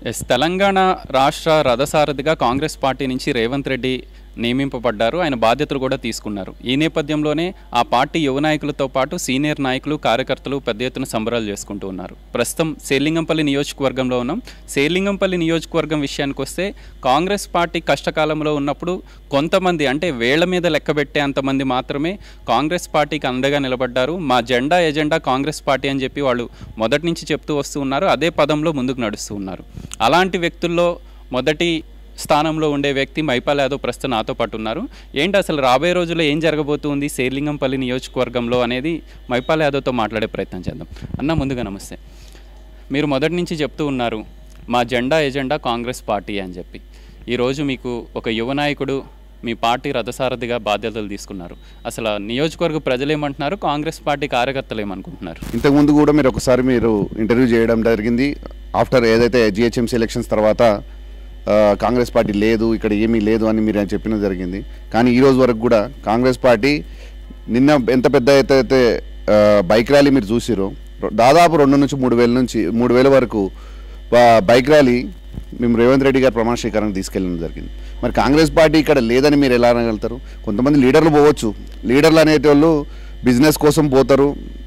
Yes Telangana రాష్ట్ర రథసారథిగా Congress party నుంచి రేవంత్ రెడ్డి నియమింపబడ్డారు ఆయన బాధ్యతలు కూడా తీసుకున్నారు ఈ నేపథ్యంలోనే ఆ పార్టీ యువ నాయకులతో పాటు సీనియర్ నాయకులు కార్యకర్తలు పెద్ద ఎత్తున సంబరాలు చేసుకుంటూ ఉన్నారు ప్రస్తుతం సేలింగంపల్లి నియోజకవర్గంలో ఉన్నాం సేలింగంపల్లి నియోజకవర్గం విషయానికి వస్తే కాంగ్రెస్ పార్టీ కష్టకాలంలో ఉన్నప్పుడు కొంతమంది అంటే వేళ్ల మీద లెక్కబెట్టే అంతమంది మాత్రమే కాంగ్రెస్ పార్టీకి అండగా నిలబడ్డారు మా జెండా ఎజెండా కాంగ్రెస్ పార్టీ అని చెప్పి వాళ్ళు మొదటి నుంచి చెప్తూ వస్తూ ఉన్నారు అదే పదంలో ముందుకు నడుస్తూ ఉన్నారు అలాంటి వ్యక్తుల్లో మొదటి స్థానంలో ఉండే వ్యక్తి మైపాల్ యాదవ్ ప్రస్తుతం నాతో పాటు ఉన్నారు ఏంటి అసలు రాబోయే రోజుల్లో ఏం జరగబోతుంది శేర్లింగంపల్లి నియోజకవర్గంలో అనేది మైపాల్ యాదవ్తో మాట్లాడే ప్రయత్నం చేద్దాం అన్న ముందుగా నమస్తే మీరు మొదటి నుంచి చెప్తూ ఉన్నారు మా జెండా ఎజెండా కాంగ్రెస్ పార్టీ అని చెప్పి ఈరోజు మీకు ఒక యువ నాయకుడు మీ పార్టీ రథసారథిగా బాధ్యతలు తీసుకున్నారు అసలు ఆ నియోజకవర్గ ప్రజలు ఏమంటున్నారు కాంగ్రెస్ పార్టీ కార్యకర్తలు ఏమనుకుంటున్నారు ఇంతకుముందు కూడా మీరు ఒకసారి మీరు ఇంటర్వ్యూ చేయడం జరిగింది ఆఫ్టర్ ఏదైతే జిహెచ్ఎంసీ ఎలక్షన్స్ తర్వాత ఆ, కాంగ్రెస్ పార్టీ లేదు ఇక్కడ ఏమీ లేదు అని మీరు చెప్పిన జరిగింది కానీ ఈ రోజు వరకు కూడా కాంగ్రెస్ పార్టీ నిన్న ఎంత పెద్ద అయితే అయితే ఆ, బైక్ ర్యాలీ మీరు చూసిరో దాదాపు రెండు నుంచి మూడు వేల నుంచి మూడు వేల వరకు బా- బైక్ ర్యాలీ మేము రేవంత్ రెడ్డి గారి ప్రమాణ స్వీకారానికి తీసుకెళ్ళడం జరిగింది మరి కాంగ్రెస్ పార్టీ ఇక్కడ లేదని మీరు ఎలా అనగలుగుతారు కొంతమంది లీడర్లు పోవచ్చు లీడర్లు అనేటోళ్ళు బిజినెస్ కోసం పోతారు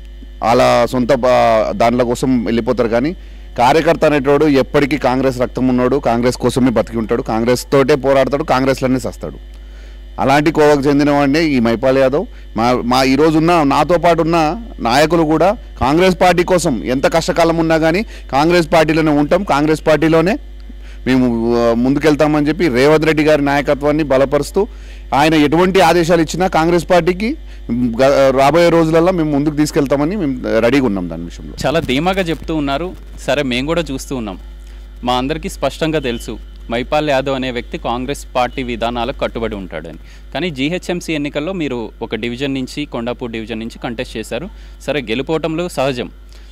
అలా సొంత బా- దాంట్లో కోసం వెళ్ళిపోతారు కానీ కార్యకర్త అనేటోడు ఎప్పటికీ కాంగ్రెస్ రక్తం ఉన్నాడు కాంగ్రెస్ కోసమే బతికి ఉంటాడు కాంగ్రెస్ తోటే పోరాడతాడు కాంగ్రెస్లోనే సస్తాడు అలాంటి కోవకు చెందిన వాడిని ఈ మైపాల్ యాదవ్ మా మా ఈరోజు ఉన్న నాతో పాటు ఉన్న నాయకులు కూడా కాంగ్రెస్ పార్టీ కోసం ఎంత కష్టకాలం ఉన్నా కానీ కాంగ్రెస్ పార్టీలోనే ఉంటాం కాంగ్రెస్ పార్టీలోనే మేము ఆ, ముందుకెళ్తామని చెప్పి రేవంత్ రెడ్డి గారి నాయకత్వాన్ని బలపరుస్తూ ఆయన ఎటువంటి ఆదేశాలు ఇచ్చినా కాంగ్రెస్ పార్టీకి మ్, గ- రాబోయే రోజులలో మేము ముందుకు తీసుకెళ్తామని మేము రెడీగా ఉన్నాం దాని విషయంలో చాలా ధీమాగా చెప్తూ ఉన్నారు సరే మేము కూడా చూస్తూ ఉన్నాం మా అందరికీ స్పష్టంగా తెలుసు మైపాల్ యాదవ్ అనే వ్యక్తి కాంగ్రెస్ పార్టీ విధానాలకు కట్టుబడి ఉంటాడని కానీ జీహెచ్ఎంసీ ఎన్నికల్లో మీరు ఒక డివిజన్ నుంచి కొండాపూర్ డివిజన్ నుంచి కంటెస్ట్ చేశారు సరే గెలుపోవటంలో సహజం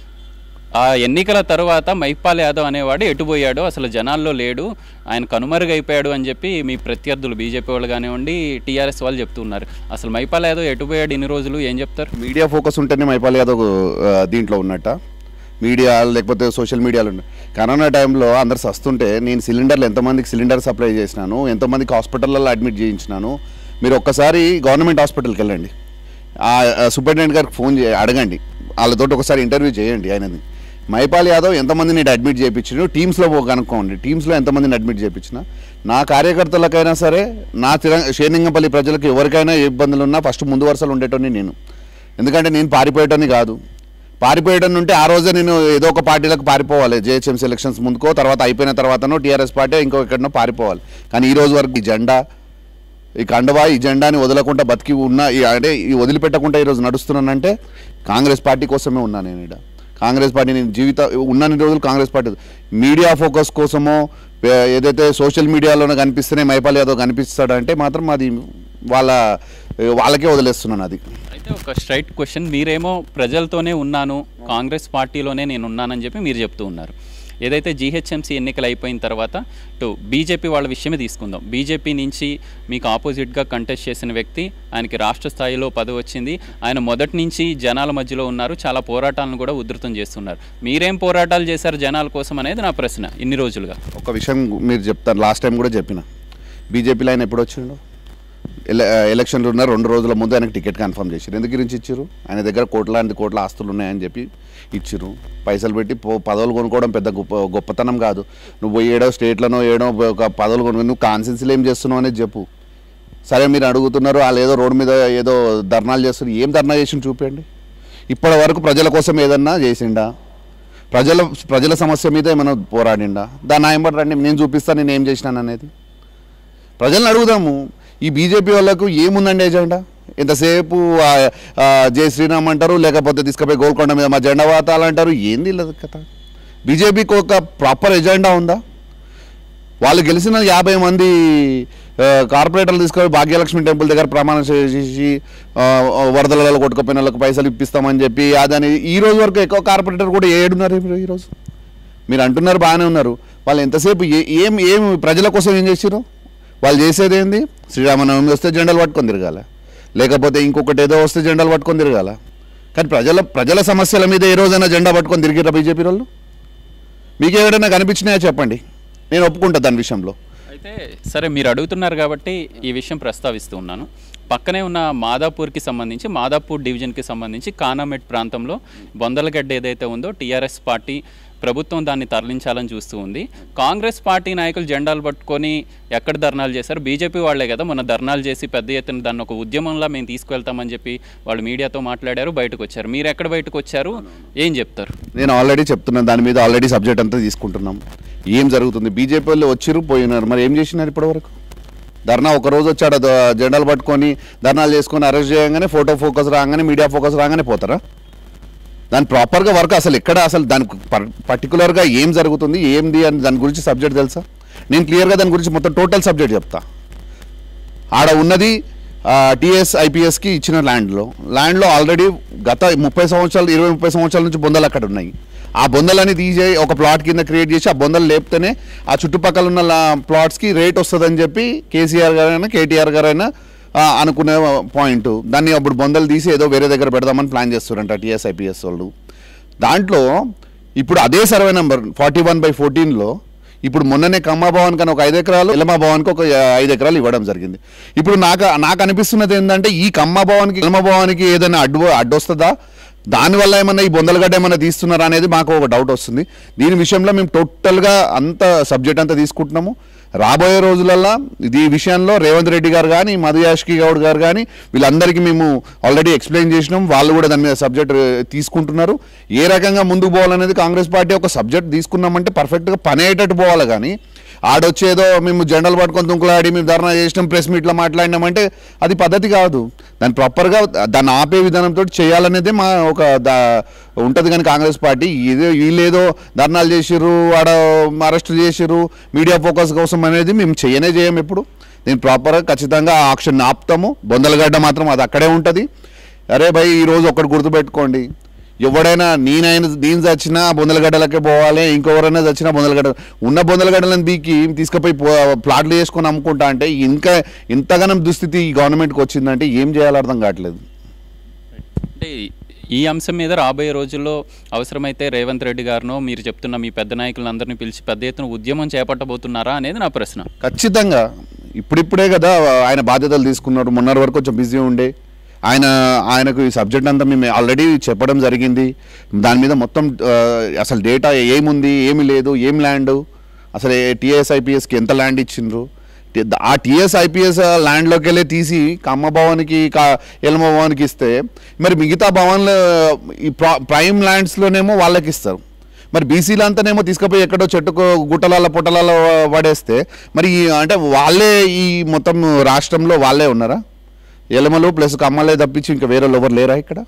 ఆ ఎన్నికల తర్వాత మైపాల్ యాదవ్ అనేవాడు ఎటుపోయాడు అసలు జనాల్లో లేడు ఆయన కనుమరుగైపోయాడు అని చెప్పి మీ ప్రత్యర్థులు బీజేపీ వాళ్ళు కానివ్వండి టీఆర్ఎస్ వాళ్ళు చెప్తున్నారు అసలు మైపాల్ యాదవ్ ఎటుపోయాడు ఇన్ని రోజులు ఏం చెప్తారు మీడియా ఫోకస్ ఉంటేనే మైపాల్ యాదవ్ ఆ, దీంట్లో ఉన్నట్ట మీడియా లేకపోతే సోషల్ మీడియాలో ఉన్న కరోనా టైంలో అందరు సస్తుంటే నేను సిలిండర్లు ఎంతమందికి సిలిండర్ సప్లై చేసినాను ఎంతమందికి హాస్పిటల్లో అడ్మిట్ చేయించినాను మీరు ఒక్కసారి గవర్నమెంట్ హాస్పిటల్కి వెళ్ళండి ఆ ఆ సూపరింటెండెంట్ గారికి ఫోన్ చే అడగండి వాళ్ళతోటి ఒకసారి ఇంటర్వ్యూ చేయండి ఆయనది మైపాల్ యాదవ్ ఎంతమందిని అడ్మిట్ చేయించిన టీమ్స్లో కనుక్కోండి టీమ్స్లో ఎంతమందిని అడ్మిట్ చేయించిన నా కార్యకర్తలకైనా సరే నా తిర షేనింగపల్లి ప్రజలకు ఎవరికైనా ఏ ఇబ్బందులు ఉన్నా ఫస్ట్ ముందు వరుసలో ఉండేటోని నేను ఎందుకంటే నేను పారిపోయేటోని కాదు పారిపోయడం ఉంటే ఆ రోజే నేను ఏదో ఒక పార్టీలకు పారిపోవాలి జేహెచ్ఎంసీ ఎలక్షన్స్ ముందుకో తర్వాత అయిపోయిన తర్వాతనో టీఆర్ఎస్ పార్టీ ఇంకో ఎక్కడనో పారిపోవాలి కానీ ఈ రోజు వరకు ఈ జెండా ఈ కండవా ఈ జెండాని వదలకుండా బతికి ఉన్న ఈ- అంటే ఈ వదిలిపెట్టకుండా ఈరోజు నడుస్తున్నానంటే కాంగ్రెస్ పార్టీ కోసమే ఉన్నాను నేను ఇక్కడ కాంగ్రెస్ పార్టీ నేను జీవిత ఉన్నన్ని రోజులు కాంగ్రెస్ పార్టీ మీడియా ఫోకస్ కోసమో ఏ- ఏదైతే సోషల్ మీడియాలోనే కనిపిస్తేనే మైపాల్ యాదవ్ కనిపిస్తాడంటే మాత్రం అది వాళ్ళ వాళ్ళకే వదిలేస్తున్నాను అది అయితే ఒక స్ట్రైట్ క్వశ్చన్ మీరేమో ప్రజలతోనే ఉన్నాను కాంగ్రెస్ పార్టీలోనే నేను ఉన్నానని చెప్పి మీరు చెప్తూ ఉన్నారు ఏదైతే జీహెచ్ఎంసీ ఎన్నికలు అయిపోయిన తర్వాత టు బీజేపీ వాళ్ళ విషయమే తీసుకుందాం బీజేపీ నుంచి మీకు ఆపోజిట్గా కంటెస్ట్ చేసిన వ్యక్తి ఆయనకి రాష్ట్ర స్థాయిలో పదవి వచ్చింది ఆయన మొదటి నుంచి జనాల మధ్యలో ఉన్నారు చాలా పోరాటాలను కూడా ఉధృతం చేస్తున్నారు మీరేం పోరాటాలు చేశారు జనాల కోసం అనేది నా ప్రశ్న ఇన్ని రోజులుగా ఒక విషయం మీరు చెప్తారు లాస్ట్ టైం కూడా చెప్పిన బీజేపీలో ఆయన ఎప్పుడు వచ్చిండు ఎల ఎలక్షన్లు ఉన్న రెండు రోజుల ముందు ఆయనకు టికెట్ కన్ఫర్మ్ చేశారు ఎందుకు గురించి ఇచ్చారు ఆయన దగ్గర కోట్లాంటి కోట్ల ఆస్తులు ఉన్నాయని చెప్పి ఇచ్చిర్రు పైసలు పెట్టి పో పదవులు కొనుక్కోవడం పెద్ద గొప్ప గొప్పతనం కాదు నువ్వు పోయి ఏడో స్టేట్లోనో ఏడో ఒక పదవులు కొనుక్కో నువ్వు కాన్సెన్సీలు ఏం చేస్తున్నావు అనేది చెప్పు సరే మీరు అడుగుతున్నారు వాళ్ళు ఏదో రోడ్డు మీద ఏదో ధర్నాలు చేస్తున్నారు ఏం ధర్నా చేసి చూపించండి ఇప్పటి వరకు ప్రజల కోసం ఏదన్నా చేసిండా ప్రజల ప్రజల సమస్య మీద ఏమైనా పోరాడిండా దాన్ని ఆయన రండి నేను చూపిస్తాను నేను ఏం చేసినాను అనేది ప్రజలను అడుగుదాము ఈ బీజేపీ వాళ్ళకు ఏముందండి ఎజెండా ఎంతసేపు ఆ, ఆ, జై శ్రీరామ్ అంటారు లేకపోతే తీసుకుపోయి గోల్కొండ మీద మా జెండా వాతాలు అంటారు ఏంది ఇలా కథ బీజేపీకి ఒక ప్రాపర్ ఎజెండా ఉందా వాళ్ళు గెలిచిన యాభై మంది ఆ, కార్పొరేటర్లు తీసుకొని భాగ్యలక్ష్మి టెంపుల్ దగ్గర ప్రమాణం చేసి ఆ, వరదలలో కొట్టుకుపోయిన వాళ్ళకి పైసలు ఇప్పిస్తామని చెప్పి అదని ఈ రోజు వరకు ఎక్కువ కార్పొరేటర్ కూడా ఏడున్నారు ఇప్పుడు ఈరోజు మీరు అంటున్నారు బాగానే ఉన్నారు వాళ్ళు ఎంతసేపు ఏ ఏం ఏం ప్రజల కోసం ఏం చేసిరు వాళ్ళు చేసేది ఏంది శ్రీరామనవమి వస్తే జెండాలు పట్టుకొని తిరగాల లేకపోతే ఇంకొకటి ఏదో వస్తే జెండాలు పట్టుకొని తిరగాల కానీ ప్రజల ప్రజల సమస్యల మీద ఏ రోజైనా జెండా పట్టుకొని తిరిగిరా బీజేపీ వాళ్ళు మీకు ఎవరైనా కనిపించినాయా చెప్పండి నేను ఒప్పుకుంటా దాని విషయంలో అయితే సరే మీరు అడుగుతున్నారు కాబట్టి ఈ విషయం ప్రస్తావిస్తూ ఉన్నాను పక్కనే ఉన్న మాదాపూర్కి సంబంధించి మాదాపూర్ డివిజన్కి సంబంధించి కానామెట్ ప్రాంతంలో బొందలగడ్డ ఏదైతే ఉందో టీఆర్ఎస్ పార్టీ ప్రభుత్వం దాన్ని తరలించాలని చూస్తూ ఉంది కాంగ్రెస్ పార్టీ నాయకులు జెండాలు పట్టుకొని ఎక్కడ ధర్నాలు చేశారు బీజేపీ వాళ్ళే కదా మొన్న ధర్నాలు చేసి పెద్ద ఎత్తున దాన్ని ఒక ఉద్యమంలా మేము తీసుకువెళ్తామని చెప్పి వాళ్ళు మీడియాతో మాట్లాడారు బయటకు వచ్చారు మీరు ఎక్కడ బయటకు వచ్చారు ఏం చెప్తారు నేను ఆల్రెడీ చెప్తున్నాను దాని మీద ఆల్రెడీ సబ్జెక్ట్ అంతా తీసుకుంటున్నాం ఏం జరుగుతుంది బీజేపీ వాళ్ళు వచ్చిరు పోయినారు మరి ఏం చేసినారు ఇప్పటివరకు ధర్నా ఒక రోజు వచ్చాడు ద- జెండాలు పట్టుకొని ధర్నాలు చేసుకొని అరెస్ట్ చేయగానే ఫోటో ఫోకస్ రాగానే మీడియా ఫోకస్ రాగానే పోతారా దాని ప్రాపర్గా వర్క్ అసలు ఎక్కడ అసలు దానికి పర్టికులర్గా ఏం జరుగుతుంది ఏంది అని దాని గురించి సబ్జెక్ట్ తెలుసా నేను క్లియర్గా దాని గురించి మొత్తం టోటల్ సబ్జెక్ట్ చెప్తా ఆడ ఉన్నది టిఎస్ ఐపీఎస్కి ఇచ్చిన ల్యాండ్లో ల్యాండ్లో ఆల్రెడీ గత ముప్పై సంవత్సరాలు ఇరవై ముప్పై సంవత్సరాల నుంచి బొందలు అక్కడ ఉన్నాయి ఆ బొందలని తీసే ఒక ప్లాట్ కింద క్రియేట్ చేసి ఆ బొందలు లేపితేనే ఆ చుట్టుపక్కల ఉన్న లా- ప్లాట్స్కి రేట్ వస్తుందని చెప్పి కేసీఆర్ గారైనా కేటీఆర్ గారైనా ఆ, అనుకునే పాయింట్ దాన్ని అప్పుడు బొందలు తీసి ఏదో వేరే దగ్గర పెడదామని ప్లాన్ చేస్తారంట టిఎస్ ఐపీఎస్ వాళ్ళు దాంట్లో ఇప్పుడు అదే survey number forty one by ఫోర్టీన్లో ఇప్పుడు మొన్ననే కమ్మా భవన్ కన్నా ఒక ఐదు ఎకరాలు ఎలమా భవన్కి ఒక ఐదు ఎకరాలు ఇవ్వడం జరిగింది ఇప్పుడు నాకు నాకు అనిపిస్తున్నది ఏంటంటే ఈ కమ్మా భవన్కి ఎలమా భవన్కి ఏదైనా అడ్డు అడ్డొస్తుందా దానివల్ల ఏమన్నా ఈ బొందలగడ్డ ఏమన్నా తీస్తున్నారా అనేది మాకు ఒక డౌట్ వస్తుంది దీని విషయంలో మేము టోటల్గా అంత సబ్జెక్ట్ అంతా తీసుకుంటున్నాము రాబోయే రోజులల్లో ఇది ఈ విషయంలో రేవంత్ రెడ్డి గారు కానీ మధు యాష్కి గౌడ్ గారు కానీ వీళ్ళందరికీ మేము ఆల్రెడీ ఎక్స్ప్లెయిన్ చేసినాం వాళ్ళు కూడా దాని మీద సబ్జెక్ట్ తీసుకుంటున్నారు ఏ రకంగా ముందుకు పోవాలనేది కాంగ్రెస్ పార్టీ ఒక సబ్జెక్ట్ తీసుకున్నామంటే పర్ఫెక్ట్గా పని అయ్యేటట్టు పోవాలి కానీ ఆడొచ్చేదో మేము జెండలు పట్టుకొని తుంకులాడి మేము ధర్నా చేసినాం ప్రెస్ మీట్లో మాట్లాడినామంటే అది పద్ధతి కాదు దాన్ని ప్రాపర్గా దాన్ని ఆపే విధానంతో చేయాలనేదే మా ఒక దా ఉంటుంది కానీ కాంగ్రెస్ పార్టీ ఇదే వీళ్ళేదో ధర్నాలు చేసిర్రు ఆడ అరెస్ట్ చేసిర్రు మీడియా ఫోకస్ కోసం అనేది మేము చేయనే చేయం ఎప్పుడు నేను ప్రాపర్గా ఖచ్చితంగా ఆ ఆక్షన్ ఆపుతాము బొందలగడ్డ మాత్రం అది అక్కడే ఉంటుంది అరే భయ్ ఈరోజు ఒకటి గుర్తుపెట్టుకోండి ఎవడైనా నేనైనా నేను చచ్చినా బొందలగడ్డలకే పోవాలి ఇంకెవరైనా చచ్చినా బొందలగడ్డ ఉన్న బొందలగడ్డలను బీకి తీసుకుపోయి పో- ప్లాట్లు చేసుకొని అమ్ముకుంటా అంటే ఇంకా ఇంతగానం దుస్థితి ఈ గవర్నమెంట్కి వచ్చిందంటే ఏం చేయాలో అర్థం కావట్లేదు అంటే ఈ అంశం మీద రాబోయే రోజుల్లో అవసరమైతే రేవంత్ రెడ్డి గారినో మీరు చెప్తున్న మీ పెద్ద నాయకులందరినీ పిలిచి పెద్ద ఎత్తున ఉద్యమం చేపట్టబోతున్నారా అనేది నా ప్రశ్న ఖచ్చితంగా ఇప్పుడిప్పుడే కదా ఆయన బాధ్యతలు తీసుకున్నారు మొన్నటి వరకు కొంచెం బిజీ ఉండే ఆయన ఆయనకు ఈ సబ్జెక్ట్ అంతా మేము ఆల్రెడీ చెప్పడం జరిగింది దాని మీద మొత్తం ఆ, అసలు డేటా ఏముంది ఏమి లేదు ఏం ల్యాండ్ అసలు టీఎస్ ఐపీఎస్కి ఎంత ల్యాండ్ ఇచ్చిండ్రు టి- ఆ టీఎస్ ఐపీఎస్ ల్యాండ్లోకి వెళ్ళి తీసి కమ్మ భవన్కి కా ఎల్మ భవన్కి ఇస్తే మరి మిగతా భవన్లు ఈ ప్రా ప్రైమ్ ల్యాండ్స్లోనేమో వాళ్ళకి ఇస్తారు మరి బీసీలు అంతానేమో తీసుకుపోయి ఎక్కడో చెట్టుకు గుట్టలాల పుట్టలాల పడేస్తే మరి ఈ- అంటే వాళ్ళే ఈ మొత్తం రాష్ట్రంలో వాళ్ళే ఉన్నారా ఎలమలు ప్లస్ కమ్మలే తప్పించి ఇంకా వేరే వాళ్ళు ఎవరు లేరా ఇక్కడ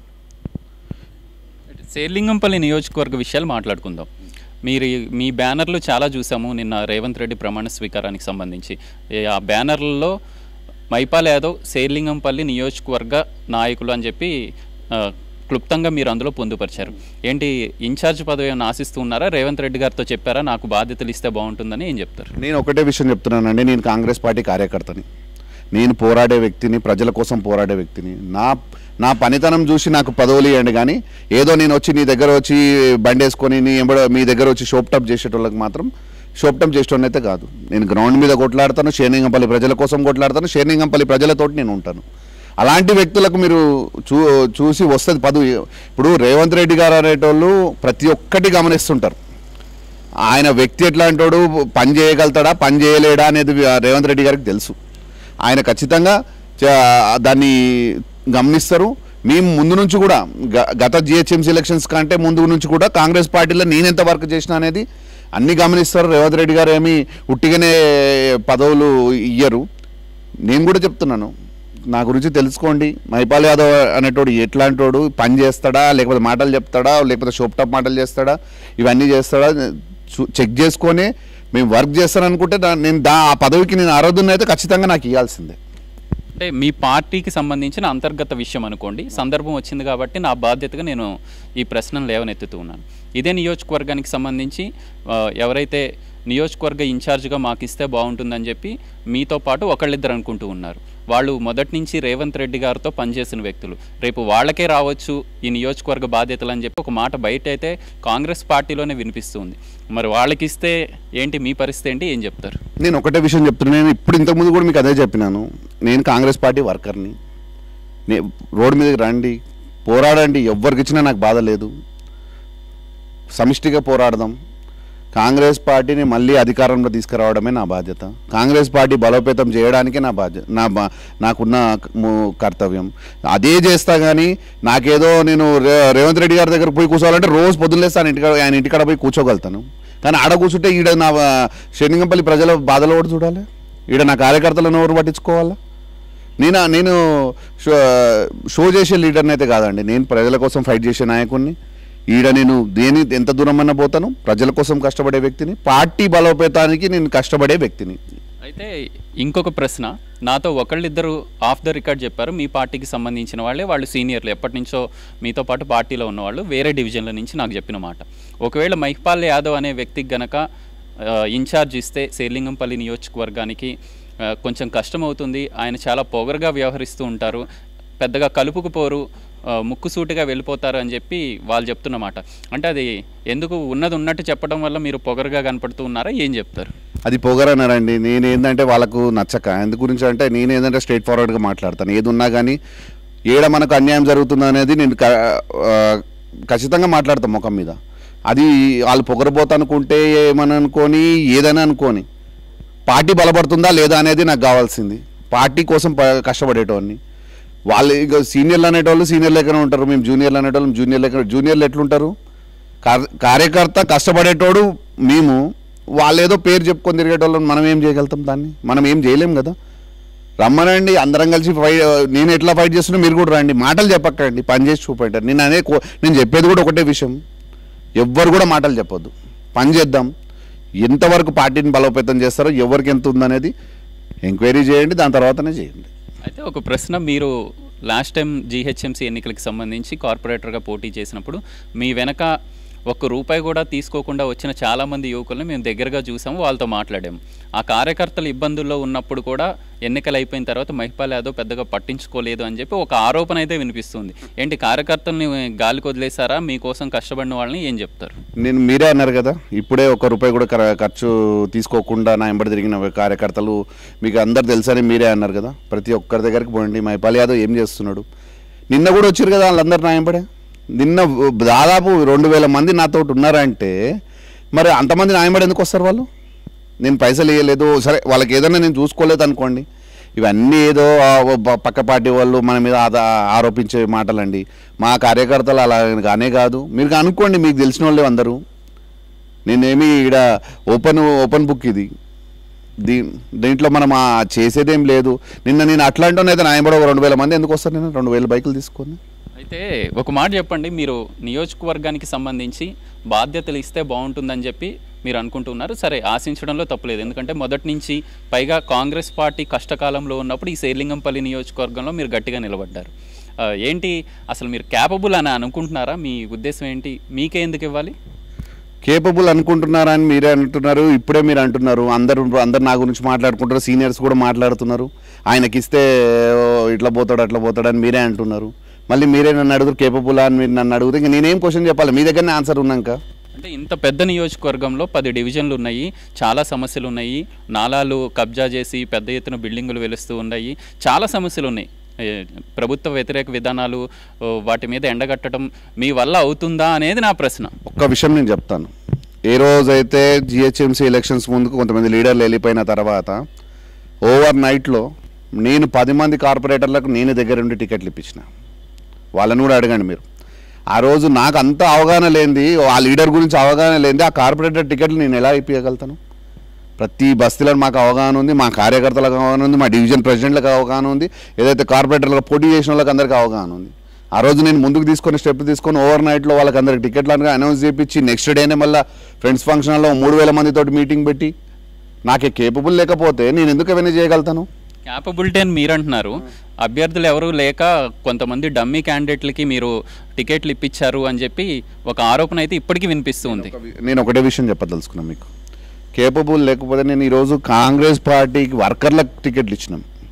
శేర్లింగంపల్లి నియోజకవర్గ విషయాలు మాట్లాడుకుందాం మీరు ఈ- మీ బ్యానర్లు చాలా చూసాము నిన్న రేవంత్ రెడ్డి ప్రమాణ స్వీకారానికి సంబంధించి ఏ- ఆ బ్యానర్లలో మైపాల్ యాదవ్ శేర్లింగంపల్లి నియోజకవర్గ నాయకులు అని చెప్పి ఆ, క్లుప్తంగా మీరు అందులో పొందుపరిచారు ఏంటి ఇన్ఛార్జ్ పదవి ఏమైనా ఆశిస్తూ ఉన్నారా రేవంత్ రెడ్డి గారితో చెప్పారా నాకు బాధ్యతలు ఇస్తే బాగుంటుందని ఏం చెప్తారు నేను ఒకటే విషయం చెప్తున్నానండి నేను కాంగ్రెస్ పార్టీ కార్యకర్తని నేను పోరాడే వ్యక్తిని ప్రజల కోసం పోరాడే వ్యక్తిని నా నా పనితనం చూసి నాకు పదవులు ఇవ్వండి కానీ ఏదో నేను వచ్చి నీ దగ్గర వచ్చి బండి వేసుకొని నీ ఎంబడ మీ దగ్గర వచ్చి షోప్ టప్ చేసేటోళ్ళకి మాత్రం షోప్ టప్ చేసేటోళ్ళని అయితే కాదు నేను గ్రౌండ్ మీద కొట్లాడతాను షేర్లింగంపల్లి ప్రజల కోసం కొట్లాడతాను షేర్లింగంపల్లి ప్రజలతోటి నేను ఉంటాను అలాంటి వ్యక్తులకు మీరు చూ చూసి వస్తుంది పదవి ఇప్పుడు రేవంత్ రెడ్డి గారు అనేటోళ్ళు ప్రతి ఒక్కటి గమనిస్తుంటారు ఆయన వ్యక్తి ఎట్లాంటోడు పని చేయగలుగుతాడా పని చేయలేడా అనేది రేవంత్ రెడ్డి గారికి తెలుసు ఆయన ఖచ్చితంగా చ- దాన్ని గమనిస్తారు మేము ముందు నుంచి కూడా గ- గత జిహెచ్ఎంసీ ఎలక్షన్స్ కంటే ముందు నుంచి కూడా కాంగ్రెస్ పార్టీలో నేను ఎంత వర్క్ చేసిన అనేది అన్ని గమనిస్తారు రేవంత్ రెడ్డి గారు ఏమి ఉట్టిగానే పదవులు ఇయ్యరు నేను కూడా చెప్తున్నాను నా గురించి తెలుసుకోండి మైపాల్ యాదవ్ అనేటోడు ఎట్లాంటోడు పని చేస్తాడా లేకపోతే మాటలు చెప్తాడా లేకపోతే షోప్ టాప్ మాటలు చేస్తాడా ఇవన్నీ చేస్తాడా చూ- చెక్ చేసుకొని మేము వర్క్ చేస్తాననుకుంటే దా- నేను దా ఆ పదవికి నేను ఆరోధన అయితే ఖచ్చితంగా నాకు ఇవ్వాల్సిందే అంటే మీ పార్టీకి సంబంధించిన అంతర్గత విషయం అనుకోండి సందర్భం వచ్చింది కాబట్టి నా బాధ్యతగా నేను ఈ ప్రశ్నను లేవనెత్తుతూ ఉన్నాను ఇదే నియోజకవర్గానికి సంబంధించి ఆ, ఎవరైతే నియోజకవర్గ ఇన్ఛార్జ్గా మాకు ఇస్తే బాగుంటుందని చెప్పి మీతో పాటు ఒకళ్ళిద్దరు అనుకుంటూ ఉన్నారు వాళ్ళు మొదటి నుంచి రేవంత్ రెడ్డి గారితో పనిచేసిన వ్యక్తులు రేపు వాళ్ళకే రావచ్చు ఈ నియోజకవర్గ బాధ్యతలు అని చెప్పి ఒక మాట బయట అయితే కాంగ్రెస్ పార్టీలోనే వినిపిస్తుంది మరి వాళ్ళకి ఇస్తే ఏంటి మీ పరిస్థితి ఏంటి ఏం చెప్తారు నేను ఒకటే విషయం చెప్తున్నాను నేను ఇప్పుడు ఇంతకుముందు కూడా మీకు అదే చెప్పినాను నేను కాంగ్రెస్ పార్టీ వర్కర్ని నే రోడ్డు మీదకి రండి పోరాడండి ఎవ్వరికి ఇచ్చినా నాకు బాధ లేదు సమిష్టిగా పోరాడదాం కాంగ్రెస్ పార్టీని మళ్ళీ అధికారంలో తీసుకురావడమే నా బాధ్యత కాంగ్రెస్ పార్టీ బలోపేతం చేయడానికే నా బాధ్యత నా బా నాకున్న ము- కర్తవ్యం అదే చేస్తా కానీ నాకేదో నేను రే రేవంత్ రెడ్డి గారి దగ్గర పోయి కూర్చోవాలంటే రోజు పొద్దున్నేస్తే ఆయన ఇంటికాడ ఆయన ఇంటికాడ పోయి కూర్చోగలుగుతాను కానీ ఆడ కూర్చుంటే ఈడ నా శనిగంపల్లి ప్రజల బాధలు కూడా చూడాలి ఈడ నా కార్యకర్తలను ఎవరు పట్టించుకోవాలా నేను నేను షో షో చేసే లీడర్ని అయితే కాదండి నేను ప్రజల కోసం ఫైట్ చేసే నాయకుడిని ఈడ నేను దేని ఎంత దూరం అన్నా పోతాను ప్రజల కోసం కష్టపడే వ్యక్తిని పార్టీ బలోపేతానికి నేను కష్టపడే వ్యక్తిని అయితే ఇంకొక ప్రశ్న నాతో ఒకళ్ళిద్దరు ఆఫ్ ద రికార్డ్ చెప్పారు మీ పార్టీకి సంబంధించిన వాళ్ళే వాళ్ళు సీనియర్లు ఎప్పటి నుంచో మీతో పాటు పార్టీలో ఉన్నవాళ్ళు వేరే డివిజన్ల నుంచి నాకు చెప్పిన మాట ఒకవేళ మైహ్పాల్ యాదవ్ అనే వ్యక్తికి గనక ఆ, ఇన్ఛార్జ్ ఇస్తే సేలింగంపల్లి నియోజకవర్గానికి ఆ, కొంచెం కష్టం అవుతుంది ఆయన చాలా పొగరుగా వ్యవహరిస్తూ ఉంటారు పెద్దగా కలుపుకుపోరు ఆ, ముక్కుసూటిగా వెళ్ళిపోతారు అని చెప్పి వాళ్ళు చెప్తున్నమాట అంటే అది ఎందుకు ఉన్నది ఉన్నట్టు చెప్పడం వల్ల మీరు పొగరుగా కనపడుతూ ఉన్నారా ఏం చెప్తారు అది పొగరన్నారండి నేను ఏంటంటే వాళ్ళకు నచ్చక ఎందు గురించి అంటే నేను ఏంటంటే స్ట్రైట్ ఫార్వర్డ్గా మాట్లాడతాను ఏది ఉన్నా కానీ ఏడ మనకు అన్యాయం జరుగుతుంది అనేది నేను క- ఆ, ఖచ్చితంగా మాట్లాడతాను ముఖం మీద అది వాళ్ళు పొగరబోత అనుకుంటే ఏమని అనుకొని ఏదైనా అనుకోని పార్టీ బలపడుతుందా లేదా అనేది నాకు కావాల్సింది పార్టీ కోసం ప- కష్టపడేటోడిని వాళ్ళు ఇక సీనియర్లు అనేటోళ్ళు సీనియర్ లెక్కనే ఉంటారు మేము జూనియర్లు అనేటోళ్ళు జూనియర్ లెక్క జూనియర్లు ఎట్లుంటారు కార్- కార్యకర్త కష్టపడేటోడు మేము వాళ్ళు ఏదో పేరు చెప్పుకొని తిరిగేటోళ్ళం మనం ఏం చేయగలుగుతాం దాన్ని మనం ఏం చేయలేం కదా రమ్మనండి అందరం కలిసి ఫైట్ నేను ఎట్లా ఫైట్ చేస్తున్నా మీరు కూడా రండి మాటలు చెప్పకండి పని చేసి చూపెట్టారు నేను అనే కో- నేను చెప్పేది కూడా ఒకటే విషయం ఎవ్వరు కూడా మాటలు చెప్పొద్దు పని చేద్దాం ఎంతవరకు పార్టీని బలోపేతం చేస్తారో ఎవరికి ఎంత ఉందనేది ఎంక్వైరీ చేయండి దాని తర్వాతనే చేయండి అయితే ఒక ప్రశ్న మీరు లాస్ట్ టైం జీహెచ్ఎంసీ ఎన్నికలకు సంబంధించి కార్పొరేటర్గా పోటీ చేసినప్పుడు మీ వెనక ఒక్క రూపాయి కూడా తీసుకోకుండా వచ్చిన చాలామంది యువకుల్ని మేము దగ్గరగా చూసాము వాళ్ళతో మాట్లాడాము ఆ కార్యకర్తలు ఇబ్బందుల్లో ఉన్నప్పుడు కూడా ఎన్నికలు అయిపోయిన తర్వాత మహిపాల్ యాదవ్ పెద్దగా పట్టించుకోలేదు అని చెప్పి ఒక ఆరోపణ అయితే వినిపిస్తుంది ఏంటి కార్యకర్తల్ని గాలికి వదిలేశారా మీకోసం కష్టపడిన వాళ్ళని ఏం చెప్తారు నేను మీరే అన్నారు కదా ఇప్పుడే ఒక రూపాయి కూడా ఖర- ఖర్చు తీసుకోకుండా నా ఎంబడి తిరిగిన కార్యకర్తలు మీకు అందరు తెలుసని మీరే అన్నారు కదా ప్రతి ఒక్కరి దగ్గరికి పోండి మైపాల్ యాదవ్ ఏం చేస్తున్నాడు నిన్న కూడా వచ్చారు కదా వాళ్ళందరూ నా ఎంబడే నిన్న దాదాపు రెండు వేల మంది నాతో ఉన్నారంటే మరి అంతమంది నా ఎంబడి ఎందుకు వస్తారు వాళ్ళు నేను పైసలు ఇవ్వలేదు సరే వాళ్ళకి ఏదైనా నేను చూసుకోలేదు అనుకోండి ఇవన్నీ ఏదో ఆ, ఓ ప- పక్క పార్టీ వాళ్ళు మన మీద ఆదా ఆరోపించే మాటలండి మా కార్యకర్తలు అలా కానే కాదు మీరు అనుకోండి మీకు తెలిసిన వాళ్ళే అందరూ నేనేమి ఇక్కడ ఓపెన్ ఓపెన్ బుక్ ఇది దీ దీంట్లో మనం ఆ చేసేదేం లేదు నిన్న నేను అట్లాంటి అయితే నా ఎంబడి ఒక రెండు వేల మంది ఎందుకు వస్తారు నేను రెండు వేల బైకులు తీసుకొని అయితే ఒక మాట చెప్పండి మీరు నియోజకవర్గానికి సంబంధించి బాధ్యతలు ఇస్తే బాగుంటుందని చెప్పి మీరు అనుకుంటున్నారు సరే ఆశించడంలో తప్పులేదు ఎందుకంటే మొదటి నుంచి పైగా కాంగ్రెస్ పార్టీ కష్టకాలంలో ఉన్నప్పుడు ఈ సేలింగంపల్లి నియోజకవర్గంలో మీరు గట్టిగా నిలబడ్డారు ఆ, ఏంటి అసలు మీరు క్యాపబుల్ అని అనుకుంటున్నారా మీ ఉద్దేశం ఏంటి మీకే ఎందుకు ఇవ్వాలి కేపబుల్ అనుకుంటున్నారా అని మీరే అంటున్నారు ఇప్పుడే మీరు అంటున్నారు అందరూ అందరు నా గురించి మాట్లాడుకుంటారు సీనియర్స్ కూడా మాట్లాడుతున్నారు ఆయనకి ఇస్తే ఓ, ఇట్లా పోతాడు అట్లా పోతాడు అని మీరే అంటున్నారు మళ్ళీ మీరే నన్ను అడుగుతారు కేపబుల్ అని మీరు నన్ను అడిగితే ఇంక నేనేం క్వశ్చన్ చెప్పాలి మీ దగ్గరనే ఆన్సర్ ఉన్నాక అంటే ఇంత పెద్ద నియోజకవర్గంలో పది డివిజన్లు ఉన్నాయి చాలా సమస్యలు ఉన్నాయి నాలాలు కబ్జా చేసి పెద్ద ఎత్తున బిల్డింగులు వెలుస్తూ ఉన్నాయి చాలా సమస్యలు ఉన్నాయి ఏ, ప్రభుత్వ వ్యతిరేక విధానాలు ఓ, వాటి మీద ఎండగట్టడం మీ వల్ల అవుతుందా అనేది నా ప్రశ్న ఒక్క విషయం నేను చెప్తాను ఏ రోజైతే జిహెచ్ఎంసీ ఎలక్షన్స్ ముందుకు కొంతమంది లీడర్లు వెళ్ళిపోయిన తర్వాత ఓవర్ నైట్లో నేను పది మంది కార్పొరేటర్లకు నేను దగ్గర ఉండి టికెట్లు ఇప్పించిన వాళ్ళని కూడా అడగండి మీరు ఆ రోజు నాకు అంత అవగాహన లేనిది ఆ లీడర్ గురించి అవగాహన లేనిది ఆ కార్పొరేటర్ టికెట్లు నేను ఎలా ఇప్పించగలుగుతాను ప్రతి బస్తీలో మాకు అవగాహన ఉంది మా కార్యకర్తలకు అవగాహన ఉంది మా డివిజన్ ప్రెసిడెంట్లకు అవగాహన ఉంది ఏదైతే కార్పొరేటర్లకు పోటీ చేసిన వాళ్ళకి అందరికీ అవగాహన ఉంది ఆ రోజు నేను ముందుకు తీసుకొని స్టెప్ తీసుకొని ఓవర్ నైట్లో వాళ్ళకి అందరికి టికెట్లు అనగా అనౌన్స్ చేయించి నెక్స్ట్ డేనే మళ్ళీ ఫ్రెండ్స్ ఫంక్షన్లో మూడు వేల మందితోటి మీటింగ్ పెట్టి నాకే కేపబుల్ లేకపోతే నేను ఎందుకు అవన్నీ చేయగలుగుతాను క్యాపబిలిటీ అని మీరు అంటున్నారు అభ్యర్థులు ఎవరు లేక కొంతమంది డమ్మీ క్యాండిడేట్లకి మీరు టికెట్లు ఇప్పించారు అని చెప్పి ఒక ఆరోపణ అయితే ఇప్పటికీ వినిపిస్తుంది నేను ఒకటే విషయం చెప్పదలుచుకున్నాను మీకు కేపబుల్ లేకపోతే నేను ఈరోజు కాంగ్రెస్ పార్టీకి వర్కర్లకు టికెట్లు ఇచ్చినాం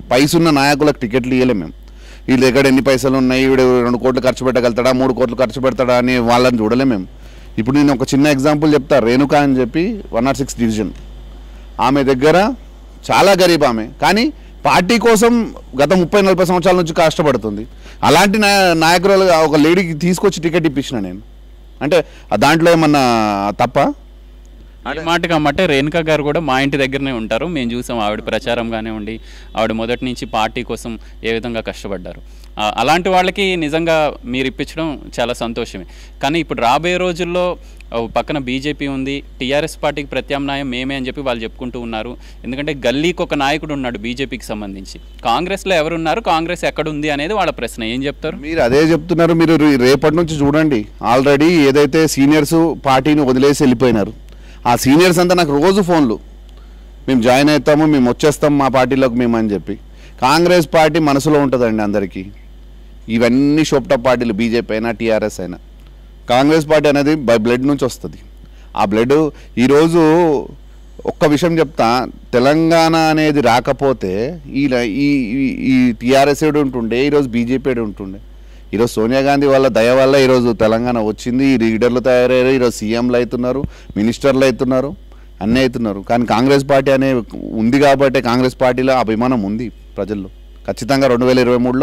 పైసున్న నాయకులకు టికెట్లు ఇవ్వలేం మేము వీళ్ళ దగ్గర ఎన్ని పైసలు ఉన్నాయి వీడు రెండు కోట్లు ఖర్చు పెట్టగలుగుతాడా మూడు కోట్లు ఖర్చు పెడతాడా అని వాళ్ళని చూడలేం మేము ఇప్పుడు నేను ఒక చిన్న ఎగ్జాంపుల్ చెప్తా రేణుకా అని చెప్పి వన్ నాట్ సిక్స్ డివిజన్ ఆమె దగ్గర చాలా గరీబ్ ఆమె కానీ పార్టీ కోసం గత ముప్పై నలభై సంవత్సరాల నుంచి కష్టపడుతుంది అలాంటి నా నాయకురాలు ఒక లేడీకి తీసుకొచ్చి టికెట్ ఇప్పించిన నేను అంటే ఆ దాంట్లో ఏమన్నా తప్ప ఈ మాటకి అమ్మంటే రేణుకా గారు కూడా మా ఇంటి దగ్గరనే ఉంటారు మేము చూసాం ఆవిడ ప్రచారం కానివ్వండి ఆవిడ మొదటి నుంచి పార్టీ కోసం ఏ విధంగా కష్టపడ్డారు ఆ, అలాంటి వాళ్ళకి నిజంగా మీరు ఇప్పించడం చాలా సంతోషమే కానీ ఇప్పుడు రాబోయే రోజుల్లో ఓ పక్కన బీజేపీ ఉంది టీఆర్ఎస్ పార్టీకి ప్రత్యామ్నాయం మేమే అని చెప్పి వాళ్ళు చెప్పుకుంటూ ఉన్నారు ఎందుకంటే గల్లీకి ఒక నాయకుడు ఉన్నాడు బీజేపీకి సంబంధించి కాంగ్రెస్లో ఎవరున్నారు కాంగ్రెస్ ఎక్కడుంది అనేది వాళ్ళ ప్రశ్న ఏం చెప్తారు మీరు అదే చెప్తున్నారు మీరు రే- రేపటి నుంచి చూడండి ఆల్రెడీ ఏదైతే సీనియర్స్ పార్టీని వదిలేసి వెళ్ళిపోయినారు ఆ సీనియర్స్ అంతా నాకు రోజు ఫోన్లు మేము జాయిన్ అవుతాము మేము వచ్చేస్తాం మా పార్టీలోకి మేము అని చెప్పి కాంగ్రెస్ పార్టీ మనసులో ఉంటుందండి అందరికీ ఇవన్నీ షోప్టాప్ పార్టీలు బీజేపీ అయినా టీఆర్ఎస్ అయినా కాంగ్రెస్ పార్టీ అనేది బై బ్లడ్ నుంచి వస్తుంది ఆ బ్లడ్ ఈరోజు ఒక్క విషయం చెప్తా తెలంగాణ అనేది రాకపోతే ఈ ఈ ఈ- ఈ టీఆర్ఎస్ ఏడు ఉంటుండే ఈరోజు బీజేపీ ఏడు ఉంటుండే ఈరోజు సోనియా గాంధీ వాళ్ళ దయ వల్ల ఈరోజు తెలంగాణ వచ్చింది ఈ లీడర్లు తయారయ్యారు ఈరోజు సీఎంలు అవుతున్నారు మినిస్టర్లు అవుతున్నారు అన్నీ అవుతున్నారు కానీ కాంగ్రెస్ పార్టీ అనే ఉంది కాబట్టి కాంగ్రెస్ పార్టీలో అభిమానం ఉంది ప్రజల్లో ఖచ్చితంగా రెండు వేల ఇరవై మూడులో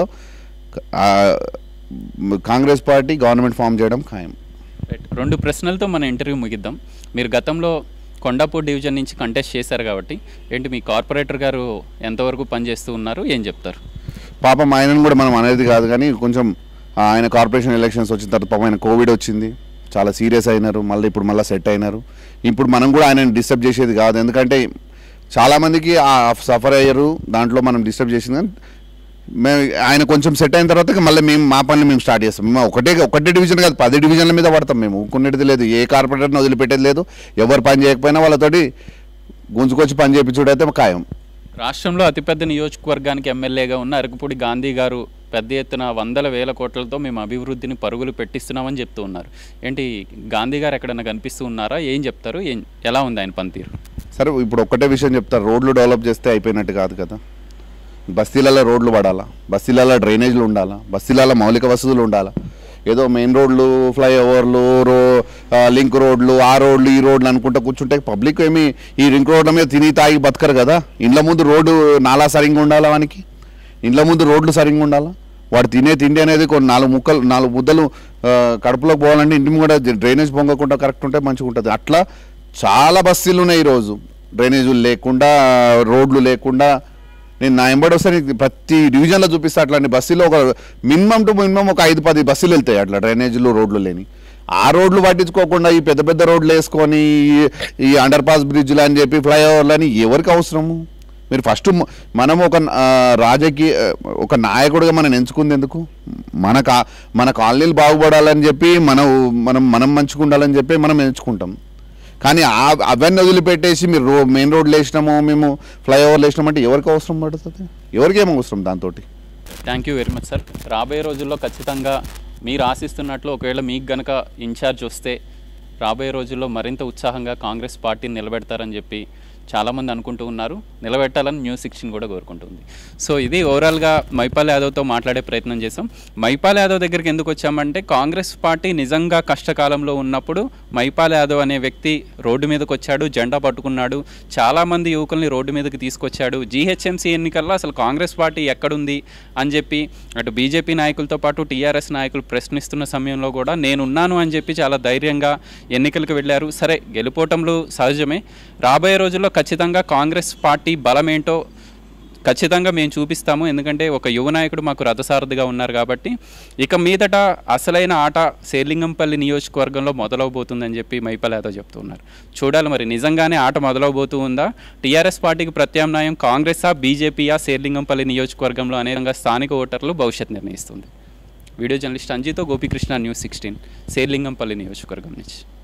కాంగ్రెస్ పార్టీ గవర్నమెంట్ ఫామ్ చేయడం ఖాయం రైట్. రెండు ప్రశ్నలతో మన ఇంటర్వ్యూ ముగిద్దాం మీరు గతంలో కొండాపూర్ డివిజన్ నుంచి కంటెస్ట్ చేశారు కాబట్టి ఏంటి మీ కార్పొరేటర్ గారు ఎంతవరకు పనిచేస్తూ ఉన్నారు ఏం చెప్తారు పాపం ఆయనను కూడా మనం అనేది కాదు కానీ కొంచెం ఆ, ఆయన కార్పొరేషన్ ఎలక్షన్స్ వచ్చిన తర్వాత పాపం ఆయన కోవిడ్ వచ్చింది చాలా సీరియస్ అయినారు మళ్ళీ ఇప్పుడు మళ్ళీ సెట్ అయినారు ఇప్పుడు మనం కూడా ఆయన డిస్టర్బ్ చేసేది కాదు ఎందుకంటే చాలామందికి సఫర్ అయ్యారు దాంట్లో మనం డిస్టర్బ్ చేసింది కానీ మేము ఆయన కొంచెం సెట్ అయిన తర్వాత ఇక మళ్ళీ మేము మా పనులు మేము స్టార్ట్ చేస్తాం మేము ఒకటే ఒకటే డివిజన్ కాదు పది డివిజన్ల మీద పడతాం మేము కొన్నిటిది లేదు ఏ కార్పొరేటర్ని వదిలిపెట్టేది లేదు ఎవరు పని చేయకపోయినా వాళ్ళతోటి గుంజుకొచ్చి పని చేయించుడు అయితే ఖాయం రాష్ట్రంలో అతిపెద్ద నియోజకవర్గానికి ఎమ్మెల్యేగా ఉన్న అరకుపూడి గాంధీ గారు పెద్ద ఎత్తున వందల వేల కోట్లతో మేము అభివృద్ధిని పరుగులు పెట్టిస్తున్నామని చెప్తూ ఉన్నారు ఏంటి గాంధీ గారు ఎక్కడన్నా కనిపిస్తూ ఉన్నారా ఏం చెప్తారు ఏం ఎలా ఉంది ఆయన పనితీరు సరే ఇప్పుడు ఒక్కటే విషయం చెప్తారు రోడ్లు డెవలప్ చేస్తే అయిపోయినట్టు కాదు కదా బస్తీలలో రోడ్లు పడాలా బస్తీలలో డ్రైనేజ్లు ఉండాలా బస్తీలలో మౌలిక వసతులు ఉండాలా ఏదో మెయిన్ రోడ్లు ఫ్లైఓవర్లు రో ఆ, లింక్ రోడ్లు ఆ రోడ్లు ఈ రోడ్లు అనుకుంటా కూర్చుంటే పబ్లిక్ ఏమి ఈ లింక్ రోడ్ల మీద తిని తాగి బతకరు కదా ఇండ్ల ముందు రోడ్డు నాలా సరిగ్గా ఉండాలా వానికి ఇండ్ల ముందు రోడ్లు సరిగ్గా ఉండాలా వాడు తినే తిండి అనేది కొన్ని నాలుగు ముక్కలు నాలుగు ముద్దలు ఆ, కడుపులోకి పోవాలంటే ఇంటి కూడా డ్రైనేజ్ పొంగకుండా కరెక్ట్ ఉంటే మంచిగా ఉంటుంది అట్లా చాలా బస్తీలు ఉన్నాయి ఈరోజు డ్రైనేజీలు లేకుండా రోడ్లు లేకుండా నేను నా ఎంబడి వస్తే నీకు ప్రతి డివిజన్లో చూపిస్తా అట్లాంటి బస్సులో ఒక మినిమం టు మినిమం ఒక ఐదు పది బస్సులు వెళ్తాయి అట్లా డ్రైనేజీలు రోడ్లు లేని ఆ రోడ్లు పట్టించుకోకుండా ఈ పెద్ద పెద్ద రోడ్లు వేసుకొని ఈ- ఈ అండర్ పాస్ బ్రిడ్జ్లు అని చెప్పి ఫ్లైఓవర్లు అని ఎవరికి అవసరము మీరు ఫస్ట్ మ- మనం ఒక ఆ, రాజకీయ ఒక నాయకుడిగా మనం ఎంచుకుంది ఎందుకు మన కా మన కాలనీలు బాగుపడాలని చెప్పి మనం మనం మనం మంచిగా ఉండాలని చెప్పి మనం ఎంచుకుంటాం కానీ ఆ- అవన్నీ వదిలిపెట్టేసి మీరు రో మెయిన్ రోడ్లు వేసినాము మేము ఫ్లైఓవర్లు వేసినాము అంటే ఎవరికి అవసరం పడుతుంది ఎవరికి ఏం అవసరం దాంతో thank you very much sir రాబోయే రోజుల్లో ఖచ్చితంగా మీరు ఆశిస్తున్నట్లు ఒకవేళ మీకు గనక ఇన్ఛార్జ్ వస్తే రాబోయే రోజుల్లో మరింత ఉత్సాహంగా కాంగ్రెస్ పార్టీని నిలబెడతారని చెప్పి చాలామంది అనుకుంటూ ఉన్నారు నిలబెట్టాలని న్యూస్ సిక్స్టీన్ కూడా కోరుకుంటుంది సో ఇది ఓవరాల్గా మైపాల్ యాదవ్తో మాట్లాడే ప్రయత్నం చేసాం మైపాల్ యాదవ్ దగ్గరికి ఎందుకు వచ్చామంటే కాంగ్రెస్ పార్టీ నిజంగా కష్టకాలంలో ఉన్నప్పుడు మైపాల్ యాదవ్ అనే వ్యక్తి రోడ్డు మీదకి వచ్చాడు జెండా పట్టుకున్నాడు చాలామంది యువకుల్ని రోడ్డు మీదకి తీసుకొచ్చాడు జీహెచ్ఎంసీ ఎన్నికల్లో అసలు కాంగ్రెస్ పార్టీ ఎక్కడుంది అని చెప్పి అటు బీజేపీ నాయకులతో పాటు టీఆర్ఎస్ నాయకులు ప్రశ్నిస్తున్న సమయంలో కూడా నేనున్నాను అని చెప్పి చాలా ధైర్యంగా ఎన్నికలకు వెళ్ళారు సరే గెలుపోవటంలో సహజమే రాబోయే రోజుల్లో ఖచ్చితంగా కాంగ్రెస్ పార్టీ బలమేంటో ఖచ్చితంగా మేము చూపిస్తాము ఎందుకంటే ఒక యువ నాయకుడు మాకు రథసారథిగా ఉన్నారు కాబట్టి ఇక మీదట అసలైన ఆట శేర్లింగంపల్లి నియోజకవర్గంలో మొదలవబోతుందని చెప్పి మైపల్ యాదవ్ చెప్తున్నారు చూడాలి మరి నిజంగానే ఆట మొదలవబోతూ ఉందా టీఆర్ఎస్ పార్టీకి ప్రత్యామ్నాయం కాంగ్రెసా బీజేపీయా శేర్లింగంపల్లి నియోజకవర్గంలో అనేకంగా స్థానిక ఓటర్లు భవిష్యత్ నిర్ణయిస్తుంది వీడియో జర్నలిస్ట్ అంజితో గోపికృష్ణ న్యూస్ సిక్స్టీన్ శేర్లింగంపల్లి నియోజకవర్గం నుంచి